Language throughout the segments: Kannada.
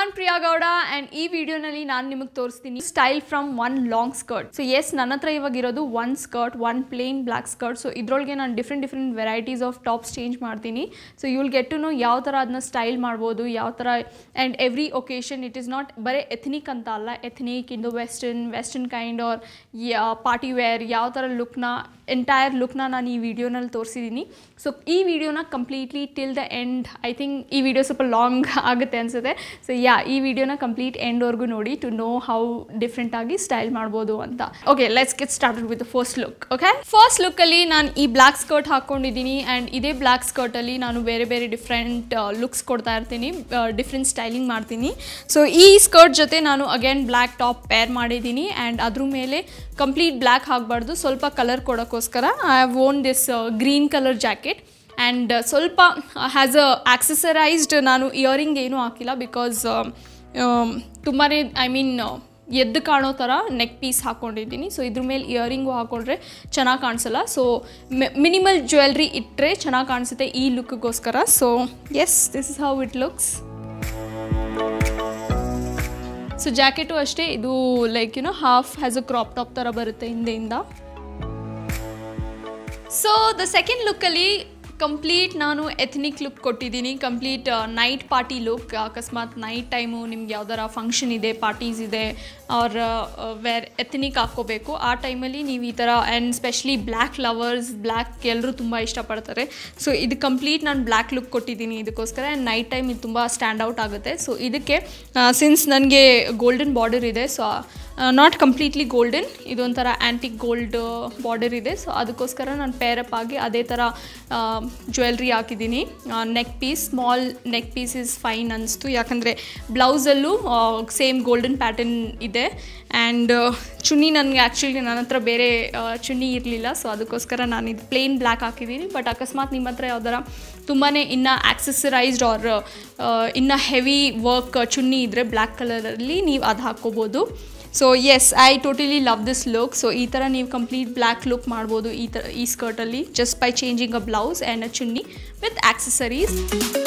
ನಾನು ಪ್ರಿಯಾ ಗೌಡ ಆ್ಯಂಡ್ ಈ ವಿಡಿಯೋನಲ್ಲಿ ನಾನು ನಿಮಗೆ ತೋರಿಸ್ತೀನಿ style from one long skirt so yes ನನ್ನ ಹತ್ರ ಇವಾಗ ಇರೋದು one skirt one plain black skirt so ಇದರೊಳಗೆ ನಾನು different different varieties of tops change ಮಾಡ್ತೀನಿ so you will get to know ಯಾವ ಥರ ಅದನ್ನ ಸ್ಟೈಲ್ ಮಾಡ್ಬೋದು ಯಾವ ಥರ and every occasion it is not ಬರೀ ಎಥನಿಕ್ ಅಂತ ಅಲ್ಲ ಎಥನಿಕ್ ಇಂದು western western kind or party wear ಯಾವ ಥರ ಲುಕ್ನ ಎಂಟೈರ್ ಲುಕ್ನ ನಾನು ಈ ವಿಡಿಯೋನಲ್ಲಿ ತೋರಿಸಿದ್ದೀನಿ ಸೊ ಈ ವಿಡಿಯೋನ completely till the end I think ಈ ವಿಡಿಯೋ ಸ್ವಲ್ಪ ಲಾಂಗ್ ಆಗುತ್ತೆ ಅನಿಸುತ್ತೆ ಸೊ ಯಾ ಈ ವಿಡಿಯೋನ ಕಂಪ್ಲೀಟ್ ಎಂಡ್ವರೆಗೂ ನೋಡಿ ಟು ನೋ ಹೌ ಡಿಫ್ರೆಂಟ್ ಆಗಿ ಸ್ಟೈಲ್ ಮಾಡ್ಬೋದು ಅಂತ okay let's get started with first look okay first ಲುಕ್ಕಲ್ಲಿ ನಾನು ಈ ಬ್ಲ್ಯಾಕ್ ಸ್ಕರ್ಟ್ ಹಾಕ್ಕೊಂಡಿದ್ದೀನಿ ಆ್ಯಂಡ್ ಇದೇ ಬ್ಲ್ಯಾಕ್ ಸ್ಕರ್ಟಲ್ಲಿ ನಾನು ಬೇರೆ ಬೇರೆ ಡಿಫ್ರೆಂಟ್ ಲುಕ್ಸ್ ಕೊಡ್ತಾ ಇರ್ತೀನಿ ಡಿಫ್ರೆಂಟ್ ಸ್ಟೈಲಿಂಗ್ ಮಾಡ್ತೀನಿ ಸೊ ಈ ಸ್ಕರ್ಟ್ ಜೊತೆ ನಾನು ಅಗೇನ್ ಬ್ಲ್ಯಾಕ್ ಟಾಪ್ ಪೇರ್ ಮಾಡಿದ್ದೀನಿ ಆ್ಯಂಡ್ ಅದ್ರ ಮೇಲೆ ಕಂಪ್ಲೀಟ್ ಬ್ಲ್ಯಾಕ್ ಹಾಕಬಾರ್ದು ಸ್ವಲ್ಪ ಕಲರ್ ಕೊಡೋಕ್ಕೋಸ್ಕರ I have on this green colour jacket and ಸ್ವಲ್ಪ ಹ್ಯಾಸ್ ಅ ಆಕ್ಸಸರೈಸ್ಡ್ ನಾನು ಇಯರಿಂಗ್ ಏನೂ ಹಾಕಿಲ್ಲ ಬಿಕಾಸ್ ತುಂಬಾ ಐ ಮೀನ್ ಎದ್ದು ಕಾಣೋ ಥರ ನೆಕ್ ಪೀಸ್ ಹಾಕ್ಕೊಂಡಿದ್ದೀನಿ ಸೊ ಇದ್ರ ಮೇಲೆ ಇಯರಿಂಗು ಹಾಕ್ಕೊಂಡ್ರೆ ಚೆನ್ನಾಗಿ ಕಾಣಿಸಲ್ಲ ಸೊ ಮಿನಿಮಲ್ ಜ್ಯುವೆಲ್ರಿ ಇಟ್ಟರೆ ಚೆನ್ನಾಗಿ ಕಾಣಿಸುತ್ತೆ ಈ ಲುಕ್ಗೋಸ್ಕರ so yes this is how it looks so jacket ಅಷ್ಟೇ ಇದು like you know half has a crop top ಥರ ಬರುತ್ತೆ ಹಿಂದೆಯಿಂದ ಸೊ ದ ಸೆಕೆಂಡ್ ಲುಕ್ಕಲ್ಲಿ ಕಂಪ್ಲೀಟ್ ನಾನು ಎಥನಿಕ್ ಲುಕ್ ಕೊಟ್ಟಿದ್ದೀನಿ ಕಂಪ್ಲೀಟ್ ನೈಟ್ ಪಾರ್ಟಿ ಲುಕ್ ಅಕಸ್ಮಾತ್ ನೈಟ್ ಟೈಮು ನಿಮ್ಗೆ ಯಾವ್ದಾರ ಫಂಕ್ಷನ್ ಇದೆ ಪಾರ್ಟೀಸ್ ಇದೆ ಅವ್ರ ವೇರ್ ಎಥನಿಕ್ ಹಾಕ್ಕೋಬೇಕು ಆ ಟೈಮಲ್ಲಿ ನೀವು ಈ ಥರ and specially black lovers black ಎಲ್ಲರೂ ತುಂಬ ಇಷ್ಟಪಡ್ತಾರೆ ಸೊ ಇದು ಕಂಪ್ಲೀಟ್ ನಾನು ಬ್ಲ್ಯಾಕ್ ಲುಕ್ ಕೊಟ್ಟಿದ್ದೀನಿ ಇದಕ್ಕೋಸ್ಕರ ಆ್ಯಂಡ್ ನೈಟ್ ಟೈಮ್ ಇದು ತುಂಬ ಸ್ಟ್ಯಾಂಡ್ ಔಟ್ ಆಗುತ್ತೆ ಸೊ ಇದಕ್ಕೆ ಸಿನ್ಸ್ ನನಗೆ ಗೋಲ್ಡನ್ ಬಾರ್ಡರ್ ಇದೆ ಸೊ ನಾಟ್ ಕಂಪ್ಲೀಟ್ಲಿ ಗೋಲ್ಡನ್ ಇದೊಂಥರ ಆ್ಯಂಟಿಕ್ ಗೋಲ್ಡ್ ಬಾರ್ಡರ್ ಇದೆ ಸೊ ಅದಕ್ಕೋಸ್ಕರ ನಾನು ಪೇರಪ್ ಆಗಿ ಅದೇ ಥರ ಜ್ಯುವೆಲ್ರಿ ಹಾಕಿದ್ದೀನಿ neck piece small neck piece is fine ಅನಿಸ್ತು ಯಾಕಂದರೆ ಬ್ಲೌಸಲ್ಲೂ ಸೇಮ್ ಗೋಲ್ಡನ್ ಪ್ಯಾಟರ್ನ್ ಇದೆ ಆ್ಯಂಡ್ ಚುನ್ನಿ ನನಗೆ ಆ್ಯಕ್ಚುಲಿ ನನ್ನ ಹತ್ರ ಬೇರೆ ಚುನ್ನಿ ಇರಲಿಲ್ಲ ಸೊ ಅದಕ್ಕೋಸ್ಕರ ನಾನು ಇದು ಪ್ಲೇನ್ ಬ್ಲ್ಯಾಕ್ ಹಾಕಿದ್ದೀನಿ ಬಟ್ ಅಕಸ್ಮಾತ್ ನಿಮ್ಮ ಹತ್ರ ಯಾವ್ದಾರ ತುಂಬಾ ಇನ್ನೂ ಆಕ್ಸಸರೈಸ್ಡ್ ಆರ್ ಇನ್ನೂ ಹೆವಿ ವರ್ಕ್ ಚುನ್ನಿ ಇದ್ದರೆ ಬ್ಲ್ಯಾಕ್ ಕಲರಲ್ಲಿ ನೀವು ಅದು ಹಾಕ್ಕೋಬೋದು so yes I totally love this look so ಈ ಥರ ನೀವು ಕಂಪ್ಲೀಟ್ ಬ್ಲ್ಯಾಕ್ ಲುಕ್ ಮಾಡ್ಬೋದು ಈ ಥರ ಈ ಸ್ಕರ್ಟಲ್ಲಿ just by changing a blouse and a ಚುನ್ನಿ ವಿತ್ ಆಕ್ಸಸರೀಸ್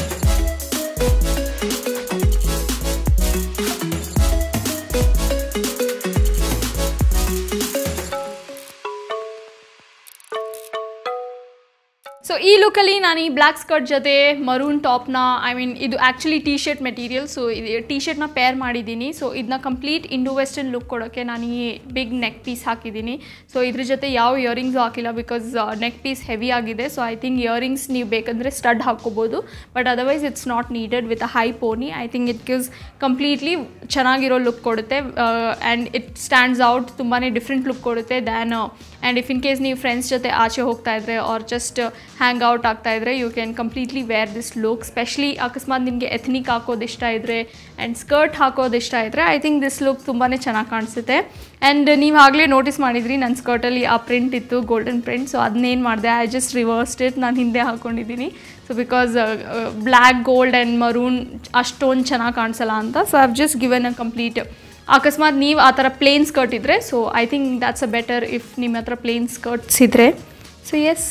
ಸೊ ಈ ಲುಕ್ಕಲ್ಲಿ ನಾನು ಈ ಬ್ಲ್ಯಾಕ್ ಸ್ಕರ್ಟ್ ಜೊತೆ ಮರೂನ್ ಟಾಪ್ನ ಐ ಮೀನ್ ಇದು actually T shirt material so ಇದು ಟಿ ಶರ್ಟ್ನ ಪೇರ್ ಮಾಡಿದ್ದೀನಿ ಸೊ ಇದನ್ನ ಕಂಪ್ಲೀಟ್ ಇಂಡೋ ವೆಸ್ಟರ್ನ್ ಲುಕ್ ಕೊಡೋಕ್ಕೆ ನಾನು ಈ ಬಿಗ್ ನೆಕ್ ಪೀಸ್ ಹಾಕಿದ್ದೀನಿ ಸೊ ಇದ್ರ ಜೊತೆ ಯಾವ ಇಯರಿಂಗ್ಸು ಹಾಕಿಲ್ಲ ಬಿಕಾಸ್ ನೆಕ್ ಪೀಸ್ ಹೆವಿ ಆಗಿದೆ ಸೊ ಐ ಥಿಂಕ್ ಇಯರಿಂಗ್ಸ್ ನೀವು ಬೇಕಂದರೆ ಸ್ಟಡ್ ಹಾಕ್ಕೋಬೋದು but otherwise it's not needed with a high pony I think it gives completely ಚೆನ್ನಾಗಿರೋ ಲುಕ್ ಕೊಡುತ್ತೆ ಆ್ಯಂಡ್ ಇಟ್ ಸ್ಟ್ಯಾಂಡ್ಸ್ ಔಟ್ ತುಂಬಾ ಡಿಫ್ರೆಂಟ್ ಲುಕ್ ಕೊಡುತ್ತೆ than and if in case ನೀವು ಫ್ರೆಂಡ್ಸ್ ಜೊತೆ ಆಚೆ ಹೋಗ್ತಾ ಇದ್ರೆ ಆರ್ ಜಸ್ಟ್ ಹ್ಯಾಂಗ್ ಔಟ್ ಆಗ್ತಾ ಇದ್ರೆ you can completely wear this look specially ಅಕಸ್ಮಾತ್ ನಿಮಗೆ ಎಥನಿಕ್ ಹಾಕೋದು ಇಷ್ಟ ಇದ್ದರೆ ಆ್ಯಂಡ್ ಸ್ಕರ್ಟ್ ಹಾಕೋದು ಇಷ್ಟ ಇದ್ದರೆ ಐ ಥಿಂಕ್ ದಿಸ್ ಲುಕ್ ತುಂಬಾ ಚೆನ್ನಾಗಿ ಕಾಣಿಸುತ್ತೆ ಆ್ಯಂಡ್ ನೀವು ಆಗಲೇ ನೋಟಿಸ್ ಮಾಡಿದ್ರಿ ನನ್ನ ಸ್ಕರ್ಟಲ್ಲಿ ಆ ಪ್ರಿಂಟ್ ಇತ್ತು ಗೋಲ್ಡನ್ ಪ್ರಿಂಟ್ ಸೊ ಅದನ್ನೇನು ಮಾಡಿದೆ ಐ ಜಸ್ಟ್ ರಿವರ್ಸ್ಡ್ ಇಟ್ ನಾನು ಹಿಂದೆ ಹಾಕ್ಕೊಂಡಿದ್ದೀನಿ so because black gold and maroon ಅಷ್ಟೊಂದು ಚೆನ್ನಾಗಿ ಕಾಣಿಸಲ್ಲ ಅಂತ so I've just given a complete ಅಕಸ್ಮಾತ್ ನೀವು ಆ ಥರ ಪ್ಲೇನ್ ಸ್ಕರ್ಟ್ ಇದ್ದರೆ so I think that's a better if ನಿಮ್ಮ ಹತ್ರ ಪ್ಲೇನ್ ಸ್ಕರ್ಟ್ಸ್ ಇದ್ದರೆ ಸೊ ಎಸ್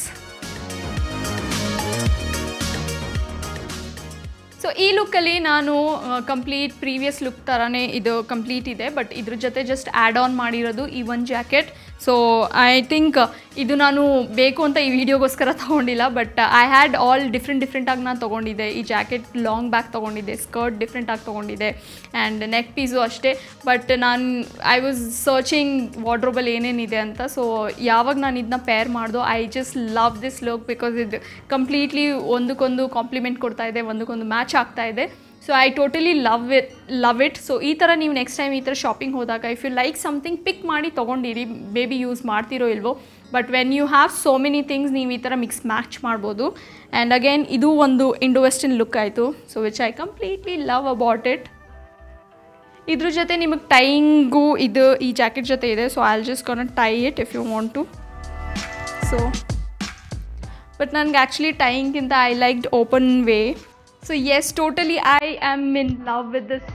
ಸೊ ಈ ಲುಕ್ಕಲ್ಲಿ ನಾನು ಕಂಪ್ಲೀಟ್ ಪ್ರೀವಿಯಸ್ ಲುಕ್ ಥರನೇ ಇದು ಕಂಪ್ಲೀಟ್ ಇದೆ ಬಟ್ ಇದ್ರ ಜೊತೆ ಜಸ್ಟ್ ಆ್ಯಡ್ ಆನ್ ಮಾಡಿರೋದು ಈ ಒಂದು ಜಾಕೆಟ್ ಸೊ ಐ ಥಿಂಕ್ ಇದು ನಾನು ಬೇಕು ಅಂತ ಈ ವಿಡಿಯೋಗೋಸ್ಕರ ತೊಗೊಂಡಿಲ್ಲ but I had all different ಡಿಫ್ರೆಂಟಾಗಿ ನಾನು ತೊಗೊಂಡಿದ್ದೆ ಈ ಜಾಕೆಟ್ ಲಾಂಗ್ ಬ್ಯಾಕ್ ತೊಗೊಂಡಿದ್ದೆ ಸ್ಕರ್ಟ್ ಡಿಫ್ರೆಂಟಾಗಿ ತೊಗೊಂಡಿದ್ದೆ ಆ್ಯಂಡ್ ನೆಕ್ ಪೀಸು ಅಷ್ಟೇ ಬಟ್ ನಾನು ಐ ವಾಸ್ ಸರ್ಚಿಂಗ್ ವಾರ್ಡ್ರೋಬಲ್ಲಿ ಏನೇನಿದೆ ಅಂತ ಸೊ ಯಾವಾಗ ನಾನು ಇದನ್ನ ಪೇರ್ ಮಾಡ್ದೋ I just love this look because ಇದು ಕಂಪ್ಲೀಟ್ಲಿ ಒಂದಕ್ಕೊಂದು ಕಾಂಪ್ಲಿಮೆಂಟ್ ಕೊಡ್ತಾ ಇದೆ ಒಂದಕ್ಕೊಂದು ಮ್ಯಾಚ್ ಆಗ್ತಾ ಇದೆ so I totally love it love it so ಈ ಥರ ನೀವು ನೆಕ್ಸ್ಟ್ ಟೈಮ್ ಈ ಥರ ಶಾಪಿಂಗ್ ಹೋದಾಗ if you like something pick ಮಾಡಿ ತೊಗೊಂಡಿರಿ ಬೇಬಿ ಯೂಸ್ ಮಾಡ್ತಿರೋ ಇಲ್ವೋ but when you have so many things ನೀವು ಈ ಥರ ಮಿಕ್ಸ್ ಮ್ಯಾಚ್ ಮಾಡ್ಬೋದು ಆ್ಯಂಡ್ ಅಗೇನ್ ಇದು ಒಂದು ಇಂಡೋ ವೆಸ್ಟರ್ನ್ ಲುಕ್ ಆಯಿತು so which I completely love about it ಇದ್ರ ಜೊತೆ ನಿಮಗೆ ಟೈಯಿಂಗು ಇದು ಈ ಜಾಕೆಟ್ ಜೊತೆ ಇದೆ so I just gone tie it if you want to so but ನನಗೆ ಆ್ಯಕ್ಚುಲಿ ಟೈಯಿಂಗ್ಗಿಂತ I like open way so yes totally I am in love with this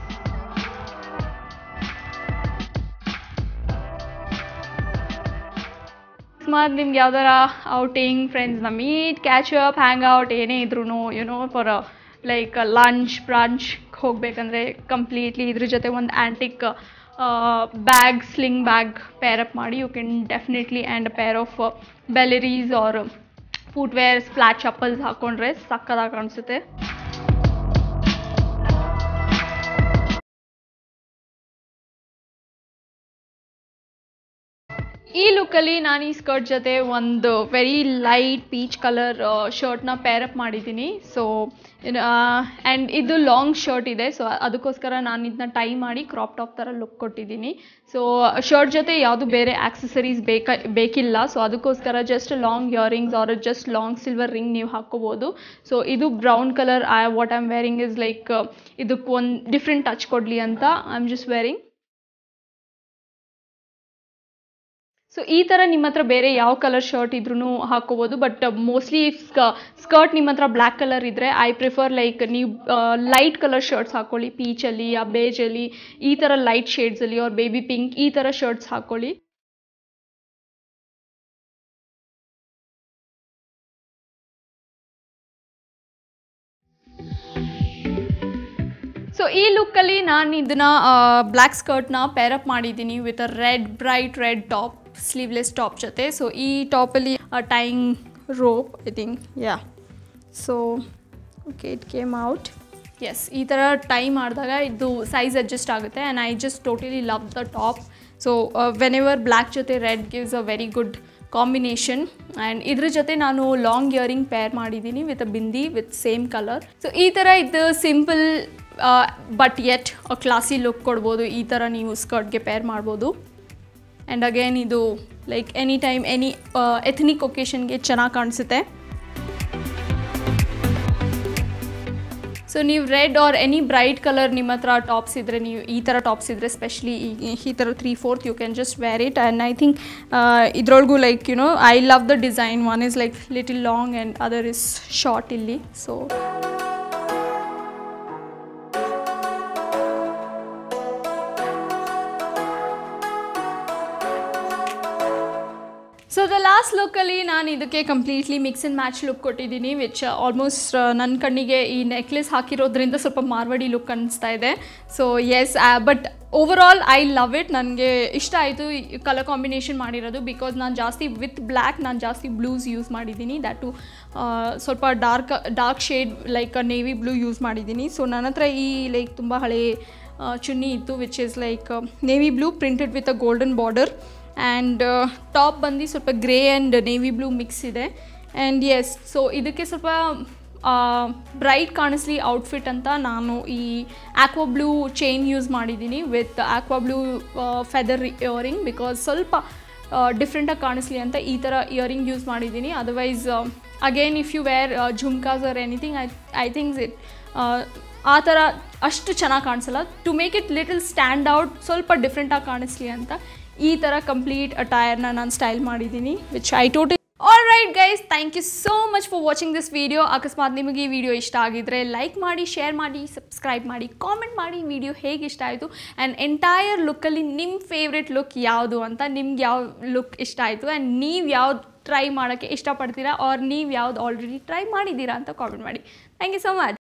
ಅಕಸ್ಮಾತ್ ನಿಮ್ಗೆ ಯಾವ್ದಾರ ಔಟಿಂಗ್ ಫ್ರೆಂಡ್ಸ್ನ meet catch up hang out ಏನೇ ಇದ್ರೂ you know for like lunch brunch ಹೋಗಬೇಕಂದ್ರೆ ಕಂಪ್ಲೀಟ್ಲಿ ಇದ್ರ ಜೊತೆ ಒಂದು antique bag sling bag pair up ಮಾಡಿ you can definitely and pair of ballerinas or footwears flat chappals ಹಾಕ್ಕೊಂಡ್ರೆ ಸಕ್ಕದಾಗಿ ಕಾಣಿಸುತ್ತೆ ಈ ಲುಕ್ಕಲ್ಲಿ ನಾನು ಈ ಸ್ಕರ್ಟ್ ಜೊತೆ ಒಂದು ವೆರಿ ಲೈಟ್ ಪೀಚ್ ಕಲರ್ ಶರ್ಟ್ನ ಪೇರಪ್ ಮಾಡಿದ್ದೀನಿ ಸೊ ಆ್ಯಂಡ್ ಇದು ಲಾಂಗ್ ಶರ್ಟ್ ಇದೆ ಸೊ ಅದಕ್ಕೋಸ್ಕರ ನಾನು ಇದನ್ನ ಟೈ ಮಾಡಿ ಕ್ರಾಪ್ ಟಾಪ್ ಥರ ಲುಕ್ ಕೊಟ್ಟಿದ್ದೀನಿ ಸೊ ಶರ್ಟ್ ಜೊತೆ ಯಾವುದು ಬೇರೆ ಆಕ್ಸೆಸರೀಸ್ ಬೇಕ ಬೇಕಿಲ್ಲ ಸೊ ಅದಕ್ಕೋಸ್ಕರ just long earrings or just long silver ring ನೀವು ಹಾಕ್ಕೋಬೋದು ಸೊ ಇದು brown colour I what I am wearing is like ಇದಕ್ಕೆ ಒಂದು ಡಿಫ್ರೆಂಟ್ ಟಚ್ ಕೊಡಲಿ ಅಂತ I am just wearing so ಈ ಥರ ನಿಮ್ಮ ಹತ್ರ ಬೇರೆ ಯಾವ ಕಲರ್ ಶರ್ಟ್ ಇದ್ರೂ ಹಾಕೋಬೋದು ಬಟ್ ಮೋಸ್ಟ್ಲಿ ಸ್ಕರ್ಟ್ ನಿಮ್ಮ ಹತ್ರ ಬ್ಲ್ಯಾಕ್ ಕಲರ್ ಇದ್ದರೆ ಐ ಪ್ರಿಫರ್ ಲೈಕ್ ನೀವು ಲೈಟ್ ಕಲರ್ ಶರ್ಟ್ಸ್ ಹಾಕ್ಕೊಳ್ಳಿ ಪೀಚಲ್ಲಿ ಆ ಬೇಜಲ್ಲಿ ಈ ಥರ ಲೈಟ್ ಶೇಡ್ಸಲ್ಲಿ ಅವ್ರ ಬೇಬಿ ಪಿಂಕ್ ಈ ಥರ ಶರ್ಟ್ಸ್ ಹಾಕ್ಕೊಳ್ಳಿ ಸೊ ಈ ಲುಕ್ಕಲ್ಲಿ ನಾನು ಇದನ್ನ ಬ್ಲ್ಯಾಕ್ ಸ್ಕರ್ಟ್ನ ಪೇರಪ್ ಮಾಡಿದ್ದೀನಿ with a red bright red top sleeveless top ಜೊತೆ ಸೊ ಈ ಟಾಪಲ್ಲಿ tying rope I think yeah so okay it came out yes ಈ ಥರ ಟೈ ಮಾಡಿದಾಗ ಇದು ಸೈಜ್ ಅಡ್ಜಸ್ಟ್ ಆಗುತ್ತೆ and I just totally love the top so whenever black ಜೊತೆ red gives a very good combination and ಇದ್ರ ಜೊತೆ ನಾನು ಲಾಂಗ್ ಇಯರಿಂಗ್ ಪೇರ್ ಮಾಡಿದ್ದೀನಿ with a bindi with same colour so ಈ ಥರ ಇದು simple but yet classy look ಕೊಡ್ಬೋದು ಈ ಥರ ನೀವು ಸ್ಕರ್ಟ್ಗೆ ಪೇರ್ ಮಾಡ್ಬೋದು ಆ್ಯಂಡ್ ಅಗೇನ್ ಇದು like any time any ethnic ಒಕೇಶನ್ಗೆ ಚೆನ್ನಾಗಿ ಕಾಣಿಸುತ್ತೆ ಸೊ ನೀವು red or any bright colour ನಿಮ್ಮ ಹತ್ರ ಟಾಪ್ಸ್ ಇದ್ದರೆ ನೀವು ಈ ಥರ ಟಾಪ್ಸ್ ಇದ್ದರೆ ಸ್ಪೆಷಲಿ ಈ ಥರ three fourth you can just wear it and I think ಇದ್ರೊಳಗೂ like you know I love the design one is like little long and other is short ಇಲ್ಲಿ ಸೊ ಸೊ ದ ಲಾಸ್ಟ್ ಲುಕ್ಕಲ್ಲಿ ನಾನು ಇದಕ್ಕೆ completely mix and match look ಕೊಟ್ಟಿದ್ದೀನಿ ವಿಚ್ ಆಲ್ಮೋಸ್ಟ್ ನನ್ನ ಕಣ್ಣಿಗೆ ಈ ನೆಕ್ಲೆಸ್ ಹಾಕಿರೋದ್ರಿಂದ ಸ್ವಲ್ಪ ಮಾರ್ವಾಡಿ ಲುಕ್ ಅನಿಸ್ತಾ ಇದೆ so yes but overall I love it ನನಗೆ ಇಷ್ಟ ಆಯಿತು ಕಲರ್ ಕಾಂಬಿನೇಷನ್ ಮಾಡಿರೋದು ಬಿಕಾಸ್ ನಾನು ಜಾಸ್ತಿ ವಿತ್ ಬ್ಲ್ಯಾಕ್ ನಾನು ಜಾಸ್ತಿ ಬ್ಲೂಸ್ ಯೂಸ್ ಮಾಡಿದ್ದೀನಿ ದ್ಯಾಟು ಸ್ವಲ್ಪ dark dark shade like navy blue use ಮಾಡಿದ್ದೀನಿ ಸೊ ನನ್ನ ಹತ್ರ ಈ ಲೈಕ್ ತುಂಬ ಹಳೆ ಚುನ್ನಿ ಇತ್ತು which is like navy blue printed with a golden border and top ಬಂದು ಸ್ವಲ್ಪ grey and navy blue mix ಇದೆ ಆ್ಯಂಡ್ ಎಸ್ ಸೊ ಇದಕ್ಕೆ ಸ್ವಲ್ಪ ಬ್ರೈಟ್ ಕಾಣಿಸ್ಲಿ ಔಟ್ಫಿಟ್ ಅಂತ ನಾನು ಈ ಆಕ್ವಾ ಬ್ಲೂ ಚೈನ್ ಯೂಸ್ ಮಾಡಿದ್ದೀನಿ with aqua blue feather earring because ಸ್ವಲ್ಪ ಡಿಫ್ರೆಂಟಾಗಿ ಕಾಣಿಸ್ಲಿ ಅಂತ ಈ ಥರ ಇಯರಿಂಗ್ ಯೂಸ್ ಮಾಡಿದ್ದೀನಿ otherwise again if you wear jhumkas or anything I I thinks it ಆ ಥರ ಅಷ್ಟು ಚೆನ್ನಾಗಿ ಕಾಣಿಸಲ್ಲ to make it little stand out ಸ್ವಲ್ಪ ಡಿಫ್ರೆಂಟಾಗಿ ಕಾಣಿಸ್ಲಿ ಅಂತ ಈ ಥರ ಕಂಪ್ಲೀಟ್ ಅಟೈರ್ನ ನಾನು ಸ್ಟೈಲ್ ಮಾಡಿದ್ದೀನಿ which I total all right guys thank you so much for watching this video ಅಕಸ್ಮಾತ್ ನಿಮಗೆ ಈ ವಿಡಿಯೋ ಇಷ್ಟ ಆಗಿದ್ರೆ ಲೈಕ್ ಮಾಡಿ ಶೇರ್ ಮಾಡಿ ಸಬ್ಸ್ಕ್ರೈಬ್ ಮಾಡಿ ಕಾಮೆಂಟ್ ಮಾಡಿ ವಿಡಿಯೋ ಹೇಗೆ ಇಷ್ಟ ಆಯಿತು ಆ್ಯಂಡ್ ಎಂಟೈರ್ ಲುಕ್ಕಲ್ಲಿ ನಿಮ್ಮ ಫೇವ್ರೆಟ್ ಲುಕ್ ಯಾವುದು ಅಂತ ನಿಮ್ಗೆ ಯಾವ ಲುಕ್ ಇಷ್ಟ ಆಯಿತು ಆ್ಯಂಡ್ ನೀವು ಯಾವ್ದು ಟ್ರೈ ಮಾಡೋಕ್ಕೆ ಇಷ್ಟಪಡ್ತೀರಾ ಆರ್ ನೀವು ಯಾವ್ದು ಆಲ್ರೆಡಿ ಟ್ರೈ ಮಾಡಿದ್ದೀರಾ ಅಂತ ಕಾಮೆಂಟ್ ಮಾಡಿ ಥ್ಯಾಂಕ್ ಯು ಸೊ ಮಚ್